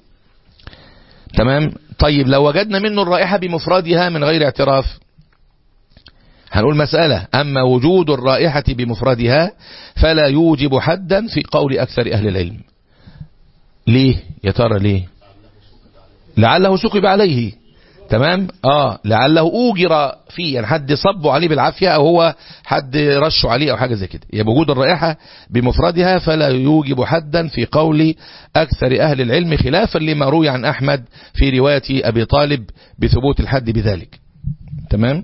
تمام طيب لو وجدنا منه الرائحة بمفردها من غير اعتراف هنقول مسألة أما وجود الرائحة بمفردها فلا يوجب حدا في قول أكثر أهل العلم ليه يا ترى ليه لعله سكب عليه تمام اه لعله اوجر فيه يعني حد صبه عليه بالعافية او هو حد رشه عليه او حاجة زي كده يبقى وجود الرائحة بمفردها فلا يوجب حدا في قول اكثر اهل العلم خلافا لما روي عن احمد في رواية ابي طالب بثبوت الحد بذلك تمام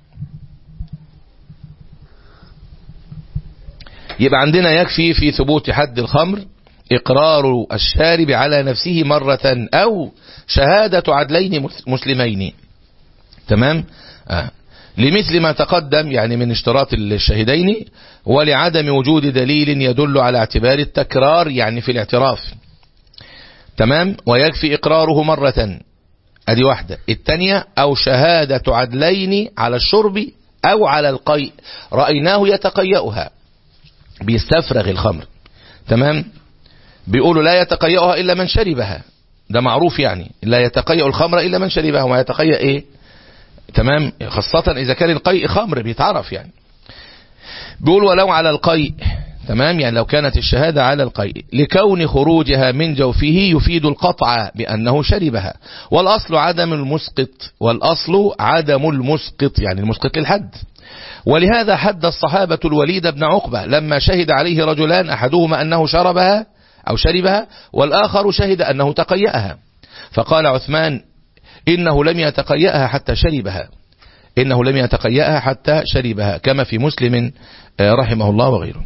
يبقى عندنا يكفي في ثبوت حد الخمر إقرار الشارب على نفسه مرة أو شهادة عدلين مسلمين تمام آه. لمثل ما تقدم يعني من اشتراط الشهدين ولعدم وجود دليل يدل على اعتبار التكرار يعني في الاعتراف تمام ويكفي إقراره مرة ادي واحدة الثانية أو شهادة عدلين على الشرب أو على القيء رأيناه يتقيأها بيستفرغ الخمر تمام بيقولوا لا يتقيأها إلا من شربها ده معروف يعني لا يتقيأ الخمر إلا من شربها وما يتقيأ إيه تمام خاصة إذا كان القيء خمر بيتعرف يعني بيقول ولو على القيء تمام يعني لو كانت الشهادة على القيء لكون خروجها من جوفه يفيد القطع بأنه شربها والأصل عدم المسقط والأصل عدم المسقط يعني المسقط للحد ولهذا حد الصحابة الوليد بن عقبة لما شهد عليه رجلان أحدهما أنه شربها أو شربها والآخر شهد أنه تقيأها فقال عثمان إنه لم يتقيأها حتى شربها إنه لم يتقيأها حتى شربها كما في مسلم رحمه الله وغيره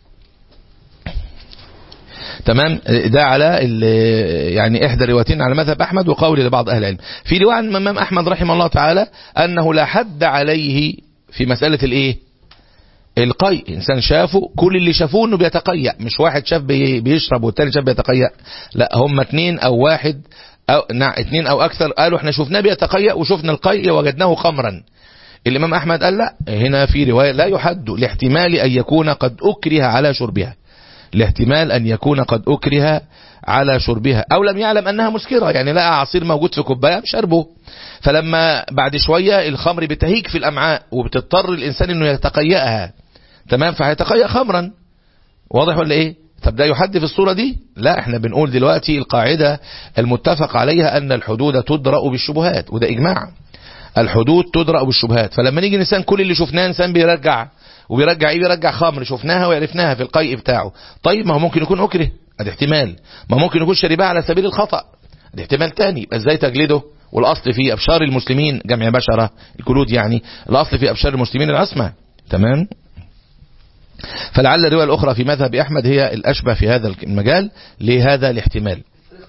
تمام ده على يعني إحدى روايتين على مذهب أحمد وقول لبعض أهل العلم في رواية عن الإمام أحمد رحمه الله تعالى أنه لا حد عليه في مسألة الإيه القيء انسان شافه كل اللي شافوه انه بيتقيأ مش واحد شاف بي- بيشرب والتاني شاف بيتقيأ لا هم اتنين او واحد او نعم اتنين او اكثر قالوا احنا شفناه بيتقيأ وشفنا القيء وجدناه خمرا الامام احمد قال لا هنا في رواية لا يحد لاحتمال ان يكون قد اكره على شربها لاحتمال ان يكون قد اكره على شربها او لم يعلم انها مسكرة يعني لقى عصير موجود في كوبايه شربه فلما بعد شوية الخمر بتهيج في الامعاء وبتضطر الانسان انه يتقيأها تمام فهيتقيأ خمرا واضح ولا ايه طب ده يحد في الصورة دي لا احنا بنقول دلوقتي القاعدة المتفق عليها ان الحدود تدرأ بالشبهات وده اجماع الحدود تدرأ بالشبهات فلما نيجي نسان كل اللي شفناه انسان بيرجع وبيرجع ايه بيرجع خمر شفناها وعرفناها في القيء بتاعه طيب ما هو ممكن يكون اكره ادي احتمال ما ممكن يكون شربها على سبيل الخطأ ادي احتمال تاني يبقى ازاي تجلده والاصل في ابشار المسلمين جمع بشرة الجلود يعني الاصل في ابشار المسلمين العصمة تمام فلعل الرواية الأخرى في مذهب أحمد هي الأشبه في هذا المجال لهذا الاحتمال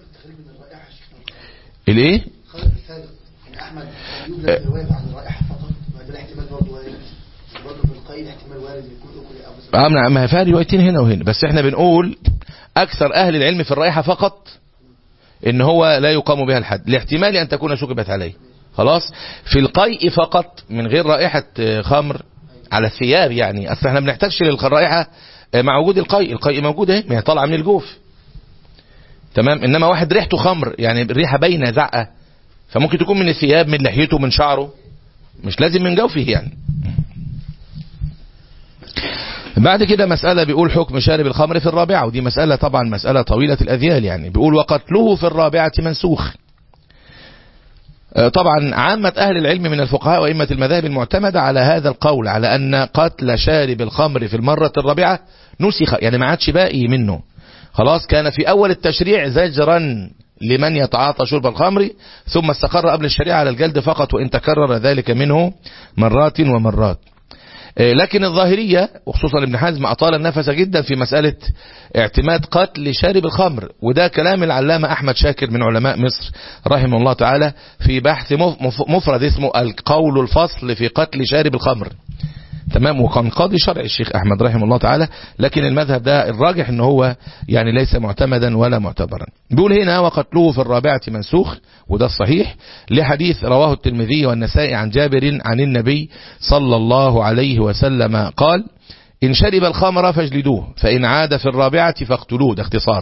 الإيه؟ خالد السابق ان احمد يوجد روايه عن الرائحه فقط وهذا الاحتمال برضه وارد برضه في القيد احتمال وارد يكون اكل او بس آه، نعم، ما فيها روايتين هنا وهنا بس احنا بنقول أكثر أهل العلم في الرائحة فقط إن هو لا يقام بها الحد لاحتمال أن تكون شكبت عليه خلاص في القيء فقط من غير رائحة آه، خمر على الثياب يعني أصل احنا بنحتاجش للرائحة آه، مع وجود القيء القيء موجود اهي ما هي طالعة من الجوف تمام انما واحد ريحته خمر يعني الريحه باينه زعقه فممكن تكون من الثياب من لحيته من شعره مش لازم من جوفه يعني بعد كده مسألة بيقول حكم شارب الخمر في الرابعة ودي مسألة طبعا مسألة طويلة الأذيال يعني بيقول وقتله في الرابعة منسوخ آه، طبعا عامة أهل العلم من الفقهاء وإمة المذاهب المعتمدة على هذا القول على أن قتل شارب الخمر في المرة الرابعة نسخ يعني ما عادش باقي منه خلاص كان في أول التشريع زجرا لمن يتعاطى شرب الخمر ثم استقر قبل الشريعة على الجلد فقط وإن تكرر ذلك منه مرات ومرات آه، لكن الظاهرية وخصوصا ابن حزم أطال النفس جدا في مسألة اعتماد قتل شارب الخمر وده كلام العلامة أحمد شاكر من علماء مصر رحمه الله تعالى في بحث مف- مف- مفرد اسمه القول الفصل في قتل شارب الخمر تمام وكان قاضي شرع الشيخ أحمد رحمه الله تعالى لكن المذهب ده الراجح ان هو يعني ليس معتمدا ولا معتبرا بيقول هنا وقتله في الرابعة منسوخ وده الصحيح لحديث رواه الترمذي والنسائي عن جابر عن النبي صلى الله عليه وسلم قال إن شرب الخمر فاجلدوه فإن عاد في الرابعة فاقتلوه ده اختصار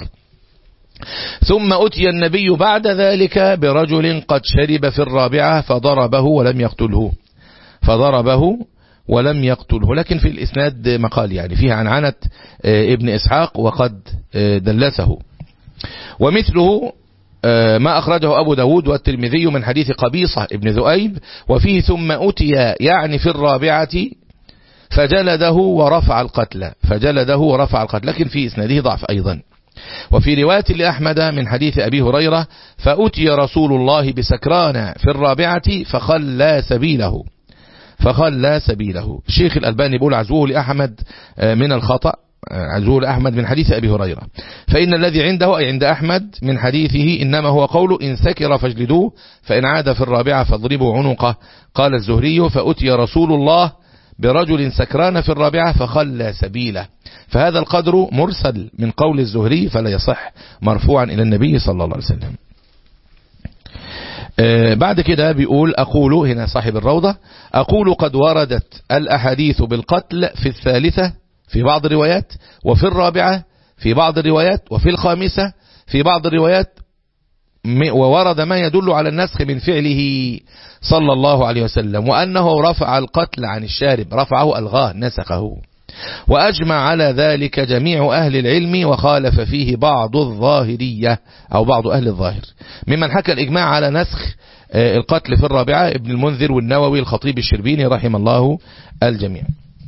ثم أتي النبي بعد ذلك برجل قد شرب في الرابعة فضربه ولم يقتله فضربه ولم يقتله لكن في الإسناد مقال يعني فيها عن عنة آه، ابن إسحاق وقد آه، دلسه ومثله آه، ما أخرجه أبو داود والترمذي من حديث قبيصة ابن ذؤيب وفيه ثم أتي يعني في الرابعة فجلده ورفع القتل فجلده ورفع القتل لكن في إسناده ضعف أيضا وفي رواية لأحمد من حديث أبي هريرة فأتي رسول الله بسكران في الرابعة فخلى سبيله فخلى سبيله الشيخ الألباني بيقول عزوه لأحمد آه، من الخطأ آه، عزوه لأحمد من حديث أبي هريرة فإن الذي عنده أي عند أحمد من حديثه إنما هو قول إن سكر فاجلدوه فإن عاد في الرابعة فاضربوا عنقه قال الزهري فأتي رسول الله برجل سكران في الرابعة فخلى سبيله فهذا القدر مرسل من قول الزهري فلا يصح مرفوعا إلى النبي صلى الله عليه وسلم آه، بعد كده بيقول أقول هنا صاحب الروضة أقول قد وردت الأحاديث بالقتل في الثالثة في بعض الروايات وفي الرابعة في بعض الروايات وفي الخامسة في بعض الروايات م- وورد ما يدل على النسخ من فعله صلى الله عليه وسلم وأنه رفع القتل عن الشارب رفعه ألغاه نسخه وأجمع على ذلك جميع أهل العلم وخالف فيه بعض الظاهرية أو بعض أهل الظاهر ممن حكى الإجماع على نسخ آه، القتل في الرابعة ابن المنذر والنووي الخطيب الشربيني رحم الله الجميع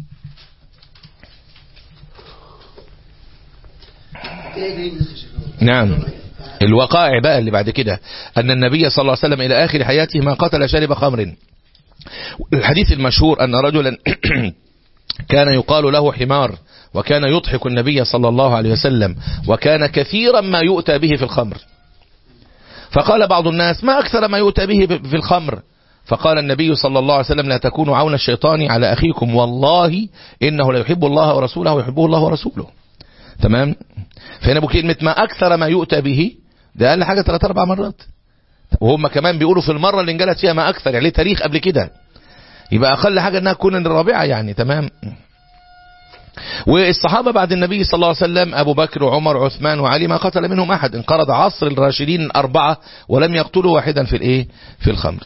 تلاقي دليل نسخ الشيخ نعم الوقائع بقى اللي بعد كده أن النبي صلى الله عليه وسلم إلى آخر حياته ما قتل شارب خمر الحديث المشهور أن رجلا كان يقال له حمار وكان يضحك النبي صلى الله عليه وسلم وكان كثيرا ما يؤتى به في الخمر فقال بعض الناس ما أكثر ما يؤتى به في الخمر فقال النبي صلى الله عليه وسلم لا تكونوا عون الشيطان على أخيكم والله إنه لا يحب الله ورسوله ويحبه الله ورسوله تمام فهنا بكلمة ما أكثر ما يؤتى به ده أقل حاجة ثلاث أربع مرات وهم كمان بيقولوا في المرة اللي انجلت فيها ما أكثر يعني ليه تاريخ قبل كده يبقى أقل حاجة أنها تكون الرابعة يعني تمام والصحابة بعد النبي صلى الله عليه وسلم أبو بكر وعمر وعثمان وعلي ما قتل منهم أحد انقرض عصر الراشدين الأربعة ولم يقتلوا واحدا في الإيه في الخمر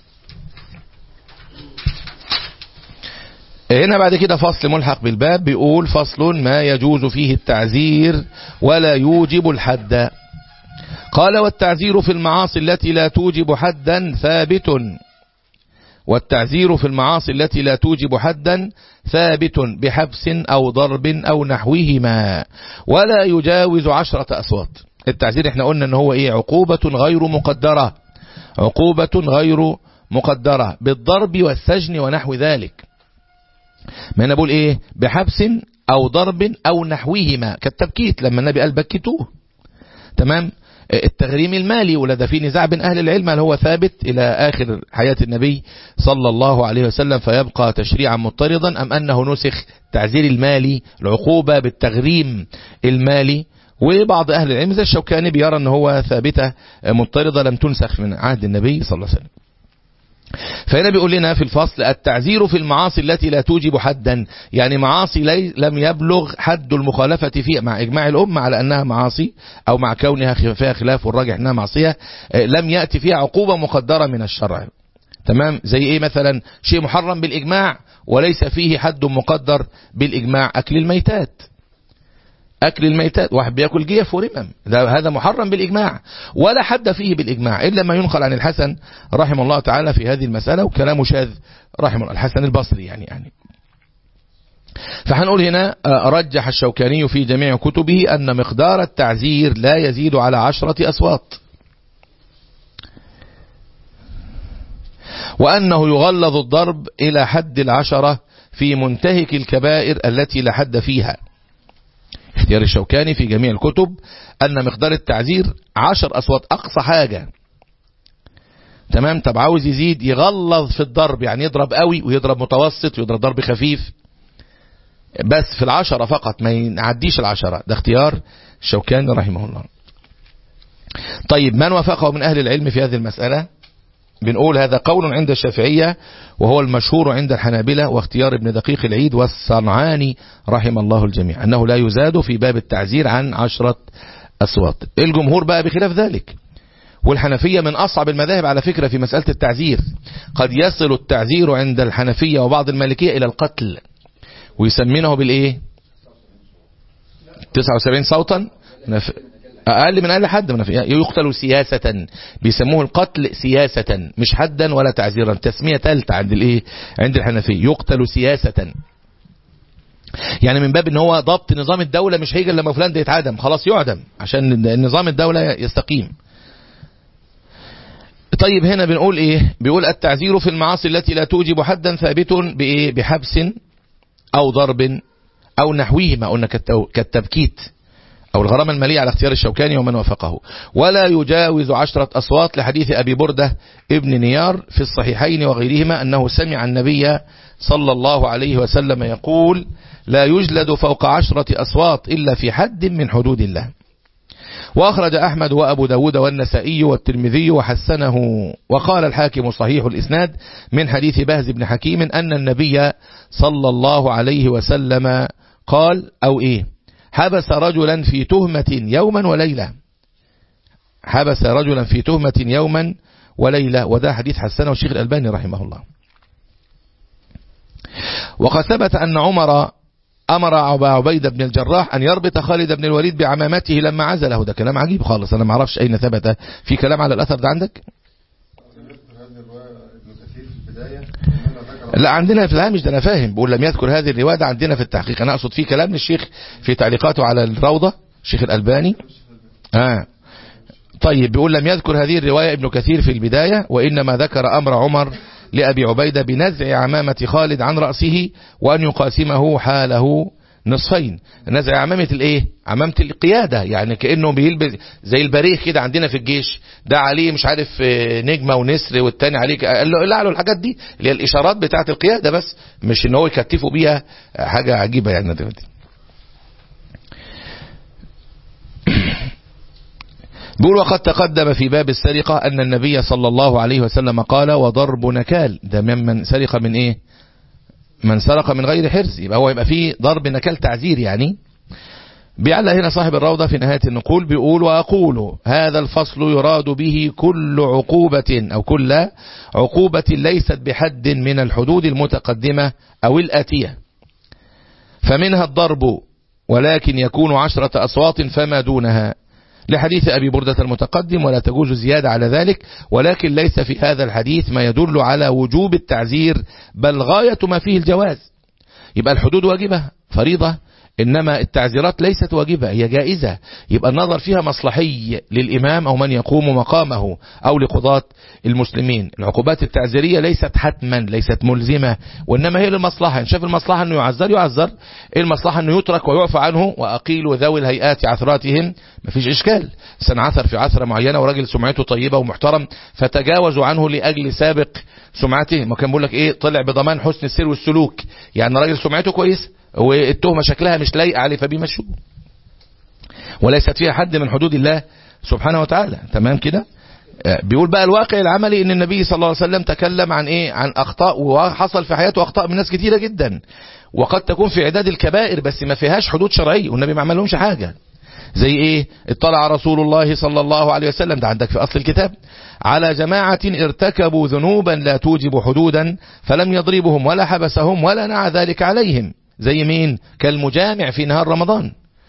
هنا بعد كده فصل ملحق بالباب بيقول فصل ما يجوز فيه التعزير ولا يوجب الحد قال والتعزير في المعاصي التي لا توجب حدا ثابت والتعزير في المعاصي التي لا توجب حدا ثابت بحبس أو ضرب أو نحوهما ولا يجاوز عشرة أصوات التعزير احنا قلنا ان هو ايه عقوبة غير مقدرة عقوبة غير مقدرة بالضرب والسجن ونحو ذلك ما انا بقول ايه بحبس او ضرب او نحوهما كالتبكيت لما النبي قال بكتوه تمام التغريم المالي ولا ده في نزاع بين أهل العلم هل هو ثابت إلى آخر حياة النبي صلى الله عليه وسلم فيبقى تشريعا مضطردا أم أنه نسخ تعزير المالي العقوبة بالتغريم المالي وبعض أهل العلم زي الشوكاني بيرى أنه هو ثابتة مضطردة لم تنسخ من عهد النبي صلى الله عليه وسلم فهنا بيقول لنا في الفصل التعزير في المعاصي التي لا توجب حدا يعني معاصي لي لم يبلغ حد المخالفة فيها مع إجماع الأمة على أنها معاصي أو مع كونها فيها خلاف والراجح أنها معصية لم يأتي فيها عقوبة مقدرة من الشرع تمام زي إيه مثلا شيء محرم بالإجماع وليس فيه حد مقدر بالإجماع أكل الميتات أكل الميتات واحد بيأكل جيف ورمم هذا محرم بالإجماع ولا حد فيه بالإجماع إلا ما ينقل عن الحسن رحمه الله تعالى في هذه المسألة وكلامه شاذ رحمه الله الحسن البصري يعني يعني فهنقول هنا رجح الشوكاني في جميع كتبه أن مقدار التعزير لا يزيد على عشرة أصوات وأنه يغلظ الضرب إلى حد العشرة في منتهك الكبائر التي لا حد فيها اختيار الشوكاني في جميع الكتب أن مقدار التعزير عشر أصوات أقصى حاجة تمام طب عاوز يزيد يغلظ في الضرب يعني يضرب قوي ويضرب متوسط ويضرب ضرب خفيف بس في العشرة فقط ما يعديش العشرة ده اختيار الشوكاني رحمه الله طيب من وافقه من أهل العلم في هذه المسألة بنقول هذا قول عند الشافعية وهو المشهور عند الحنابلة واختيار ابن دقيق العيد والصنعاني رحم الله الجميع أنه لا يزاد في باب التعزير عن عشرة أصوات الجمهور بقى بخلاف ذلك والحنفية من أصعب المذاهب على فكرة في مسألة التعزير قد يصل التعزير عند الحنفية وبعض المالكية إلى القتل ويسمينه بالإيه 79 صوتا أقل من أقل حد من يقتل سياسة بيسموه القتل سياسة مش حدا ولا تعزيرا تسمية ثالثة عند الإيه عند الحنفية يقتل سياسة يعني من باب ان هو ضبط نظام الدولة مش هيجي لما فلان ده يتعدم خلاص يعدم عشان نظام الدولة يستقيم طيب هنا بنقول ايه بيقول التعزير في المعاصي التي لا توجب حدا ثابت بايه بحبس او ضرب او نحوهما قلنا كالتبكيت أو الغرامة المالية على اختيار الشوكاني ومن وافقه ولا يجاوز عشرة أصوات لحديث أبي بردة ابن نيار في الصحيحين وغيرهما أنه سمع النبي صلى الله عليه وسلم يقول لا يجلد فوق عشرة أصوات إلا في حد من حدود الله وأخرج أحمد وأبو داود والنسائي والترمذي وحسنه وقال الحاكم صحيح الإسناد من حديث بهز بن حكيم أن النبي صلى الله عليه وسلم قال أو إيه حبس رجلا في تهمة يوما وليلة حبس رجلا في تهمة يوما وليلة وده حديث حسنه الشيخ الألباني رحمه الله وقد ثبت أن عمر أمر أبا عبيدة بن الجراح أن يربط خالد بن الوليد بعمامته لما عزله ده كلام عجيب خالص أنا ما اعرفش أين ثبت في كلام على الأثر ده عندك لا عندنا في الهامش ده انا فاهم بقول لم يذكر هذه الروايه ده عندنا في التحقيق انا اقصد في كلام للشيخ في تعليقاته على الروضه الشيخ الالباني اه طيب بيقول لم يذكر هذه الروايه ابن كثير في البدايه وانما ذكر امر عمر لابي عبيده بنزع عمامه خالد عن راسه وان يقاسمه حاله نصفين نزع عمامة الايه عمامة القيادة يعني كأنه بيلبس زي البريخ كده عندنا في الجيش ده عليه مش عارف آه، نجمة ونسر والتاني عليه ك- قال له قال له الحاجات دي اللي هي الاشارات بتاعة القيادة بس مش ان هو يكتفوا بيها آه، حاجة عجيبة يعني دلوقتي بيقول وقد تقدم في باب السرقة أن النبي صلى الله عليه وسلم قال وضرب نكال ده ممن سرق من إيه من سرق من غير حرز يبقى هو يبقى فيه ضرب نكال تعزير يعني بيعلق هنا صاحب الروضة في نهاية النقول بيقول وأقول هذا الفصل يراد به كل عقوبة أو كل عقوبة ليست بحد من الحدود المتقدمة أو الآتية فمنها الضرب ولكن يكون عشرة أصوات فما دونها لحديث أبي بردة المتقدم ولا تجوز زيادة على ذلك ولكن ليس في هذا الحديث ما يدل على وجوب التعزير بل غاية ما فيه الجواز يبقى الحدود واجبة فريضة إنما التعزيرات ليست واجبة هي جائزة يبقى النظر فيها مصلحي للإمام أو من يقوم مقامه أو لقضاة المسلمين العقوبات التعزيرية ليست حتما ليست ملزمة وإنما هي للمصلحة إن شاف المصلحة أنه يعزر يعزر المصلحة أنه يترك ويعفى عنه وأقيل ذوي الهيئات عثراتهم مفيش إشكال سنعثر في عثرة معينة وراجل سمعته طيبة ومحترم فتجاوزوا عنه لأجل سابق سمعته ما كان بيقول لك إيه طلع بضمان حسن السير والسلوك يعني راجل سمعته كويس والتهمة شكلها مش لايقة عليه فبيمشوه وليست فيها حد من حدود الله سبحانه وتعالى تمام كده آه، بيقول بقى الواقع العملي ان النبي صلى الله عليه وسلم تكلم عن ايه عن اخطاء وحصل في حياته اخطاء من ناس كتيره جدا وقد تكون في عداد الكبائر بس ما فيهاش حدود شرعيه والنبي ما عمل لهمش حاجه زي ايه اطلع رسول الله صلى الله عليه وسلم ده عندك في اصل الكتاب على جماعة ارتكبوا ذنوبا لا توجب حدودا فلم يضربهم ولا حبسهم ولا نعى ذلك عليهم زي مين كالمجامع في نهار رمضان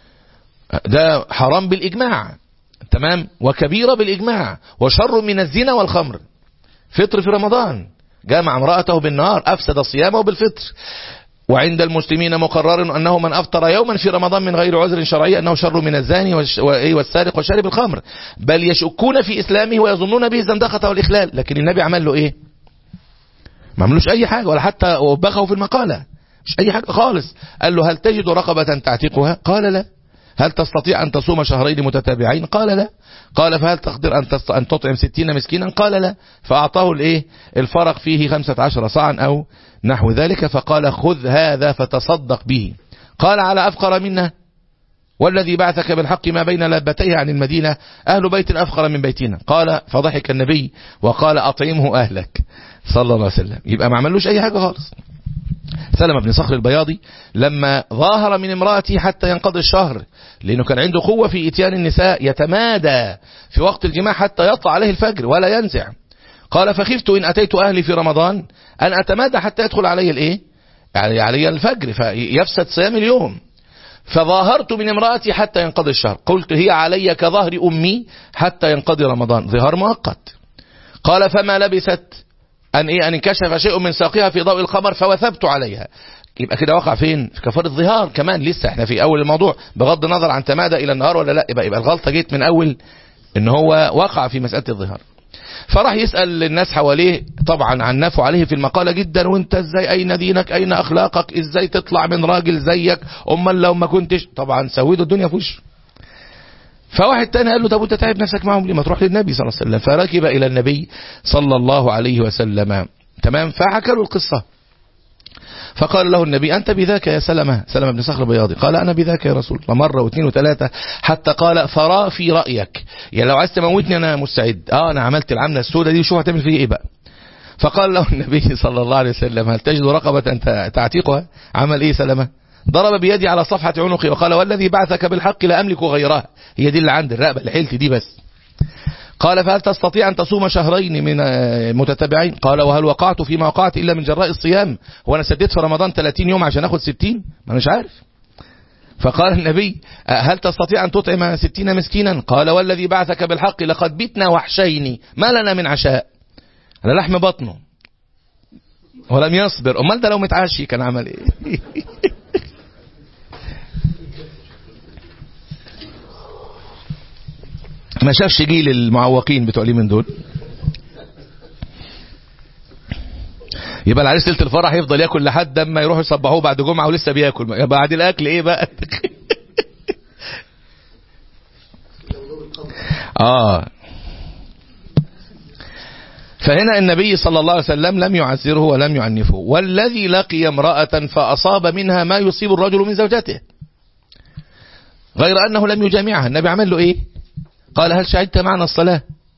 ده حرام بالإجماع تمام وكبيرة بالإجماع وشر من الزنا والخمر فطر في رمضان جامع امرأته بالنهار أفسد صيامه بالفطر وعند المسلمين مقرر أنه من أفطر يوما في رمضان من غير عذر شرعي أنه شر من الزاني والش- وإيه والسارق وشارب الخمر بل يشكون في إسلامه ويظنون به الزندقة والإخلال لكن النبي عمل له إيه ما عملوش أي حاجة ولا حتى وبخه في المقالة مش أي حاجة خالص قال له هل تجد رقبة تعتقها قال لا هل تستطيع أن تصوم شهرين متتابعين قال لا قال فهل تقدر أن, تست... أن تطعم ستين مسكينا قال لا فأعطاه الإيه الفرق فيه خمسة عشر صاعا أو نحو ذلك فقال خذ هذا فتصدق به قال على أفقر منا والذي بعثك بالحق ما بين لبتيه عن المدينة أهل بيت أفقر من بيتنا قال فضحك النبي وقال أطعمه أهلك صلى الله عليه وسلم يبقى ما عملوش أي حاجة خالص سلم بن صخر البياضي لما ظاهر من امرأته حتى ينقضي الشهر لأنه كان عنده قوة في إتيان النساء يتمادى في وقت الجماع حتى يطلع عليه الفجر ولا ينزع قال فخفت إن أتيت أهلي في رمضان أن أتمادى حتى يدخل علي الإيه يعني علي الفجر فيفسد صيام اليوم فظاهرت من امرأتي حتى ينقضي الشهر قلت هي علي كظهر أمي حتى ينقضي رمضان ظهار مؤقت قال فما لبست أن إيه أن انكشف شيء من ساقها في ضوء القمر فوثبت عليها يبقى كده وقع فين في كفارة الظهار كمان لسه احنا في أول الموضوع بغض النظر عن تمادى إلى النهار ولا لا يبقى, يبقى الغلطة جيت من أول إن هو وقع في مسألة الظهار فراح يسأل الناس حواليه طبعا عنفوا عليه في المقالة جدا وانت ازاي اين دينك اين اخلاقك ازاي تطلع من راجل زيك امال لو ما كنتش طبعا سودوا الدنيا في وشه فواحد تاني قال له طب انت تعب نفسك معهم ليه ما تروح للنبي صلى الله عليه وسلم فركب الى النبي صلى الله عليه وسلم تمام فحكى له القصة فقال له النبي أنت بذاك يا سلمة سلمة بن صخر بياضي قال أنا بذاك يا رسول الله مرة واثنين وثلاثة حتى قال فرا في رأيك يعني لو عايز تموتني أنا مستعد آه أنا عملت العملة السوداء دي وشوف هتعمل فيه إيه بقى فقال له النبي صلى الله عليه وسلم هل تجد رقبة تعتيقها عمل إيه سلمة ضرب بيدي على صفحة عنقي وقال والذي بعثك بالحق لا أملك غيرها هي دي اللي عندي الرقبة اللي حيلتي دي بس قال فهل تستطيع أن تصوم شهرين من متتابعين قال وهل وقعت فيما وقعت إلا من جراء الصيام هو أنا سديت في رمضان 30 يوم عشان أخذ 60 ما أنا مش عارف فقال النبي هل تستطيع أن تطعم ستين مسكينا قال والذي بعثك بالحق لقد بتنا وحشين ما لنا من عشاء على لحم بطنه ولم يصبر أمال ده لو متعشي كان عمل إيه ما شافش جيل المعوقين بتوع من دول يبقى العريس ليله الفرح يفضل ياكل لحد اما يروحوا يصبحوه بعد جمعه ولسه بياكل يبقى بعد الاكل ايه بقى اه فهنا النبي صلى الله عليه وسلم لم يعزره ولم يعنفه والذي لقي امرأة فأصاب منها ما يصيب الرجل من زوجته غير أنه لم يجامعها النبي عمل له إيه قال هل شهدت معنا الصلاة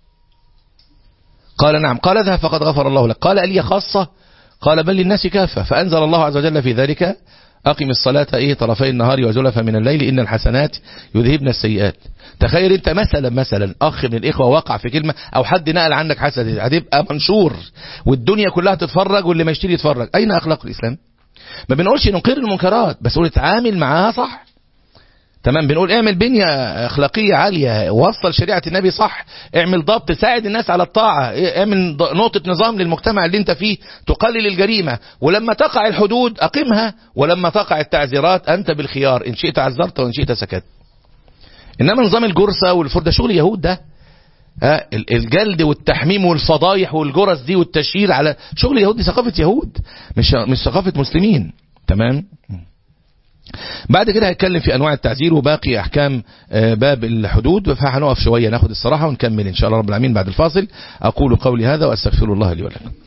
قال نعم قال اذهب فقد غفر الله لك قال ألي خاصة قال بل للناس كافة فأنزل الله عز وجل في ذلك أقم الصلاة إيه طرفي النهار وزلفا من الليل إن الحسنات يذهبن السيئات تخيل انت مثلا مثلا اخ من الاخوه وقع في كلمه او حد نقل عنك حسنه هتبقى منشور والدنيا كلها تتفرج واللي ما يشتري يتفرج اين اخلاق الاسلام ما بنقولش ننكر المنكرات بس نقول اتعامل معاها صح تمام بنقول اعمل بنية اخلاقية عالية وصل شريعة النبي صح اعمل ضبط ساعد الناس على الطاعة اعمل نقطة نظام للمجتمع اللي انت فيه تقلل الجريمة ولما تقع الحدود اقمها ولما تقع التعزيرات انت بالخيار ان شئت عزرت وان شئت سكت انما نظام الجرسة والفرد ده شغل يهود ده ها الجلد والتحميم والفضايح والجرس دي والتشهير على شغل يهود دي ثقافة يهود مش مش ثقافة مسلمين تمام بعد كده هيتكلم في انواع التعزير وباقي احكام باب الحدود فهنقف شويه ناخد الصراحه ونكمل ان شاء الله رب العالمين بعد الفاصل اقول قولي هذا واستغفر الله لي ولكم